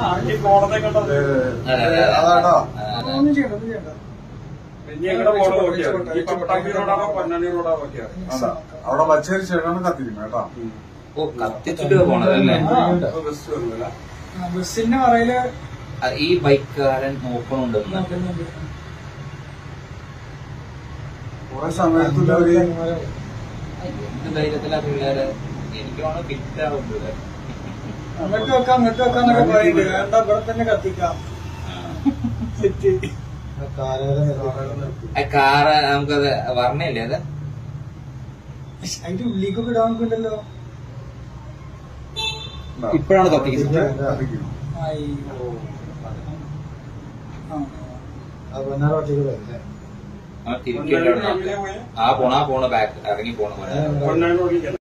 ഈ പോണതെ കണ്ടത് അതെ, അതെ, അതെ. അതാട്ടോ ആ, അതെ. ഒന്നും ചെയ്യണ്ട ഒന്നും ചെയ്യണ്ട ഇനി എങ്ങനെ പോണ നോക്കിയാൽ ഈ പട്ടാമ്പി റോഡാണോ പൊന്നാനി റോഡാ നോക്കിയാൽ അതാ അവിടെ വച്ചതിന് ശേഷമാണ് കത്തിരിക്കുന്നത് കേട്ടോ ഓ കത്തിച്ചിട്ട് പോണതല്ലേ ബസ് വരുന്നില്ല ആ, ബസ്സിന്റെ പറയില് ആ, ഈ ബൈക്കുകാരൻ നോക്കണുണ്ടെന്ന് നോക്കുന്നുണ്ട് കുറെ സമയത്തിന്റെ ഒരു എന്ത് ധൈര്യത്തിലാ പിള്ളേര് എനിക്ക് വേണം ഫിറ്റ് ആവും പിള്ളേർ അങ്ങോട്ട് വെക്കാം അങ്ങോട്ട് വെക്കാന്നൊക്കെ പറയുന്നുണ്ട് വേണ്ട ഇവിടെ തന്നെ കത്തിക്കാം സെറ്റ് ആ കാറ് നമുക്കത് വർണ്ണയില്ലേ അത് അതിന്റെ ഉള്ളിലേക്കൊക്കെ ഇടാൻ നോക്കണ്ടല്ലോ ഇപ്പോഴാണ് കത്തിക്കുന്നത് കത്തിക്കുന്നു അയ്യോ ആ ആ പൊന്നാനി റോഡിലേക്ക് തിരിച്ചു പോയി ആ പോണ ആ പോണ ബാക്ക് ഇറങ്ങി പോണ പോലെ പൊന്നാനി റോഡിലേക്ക്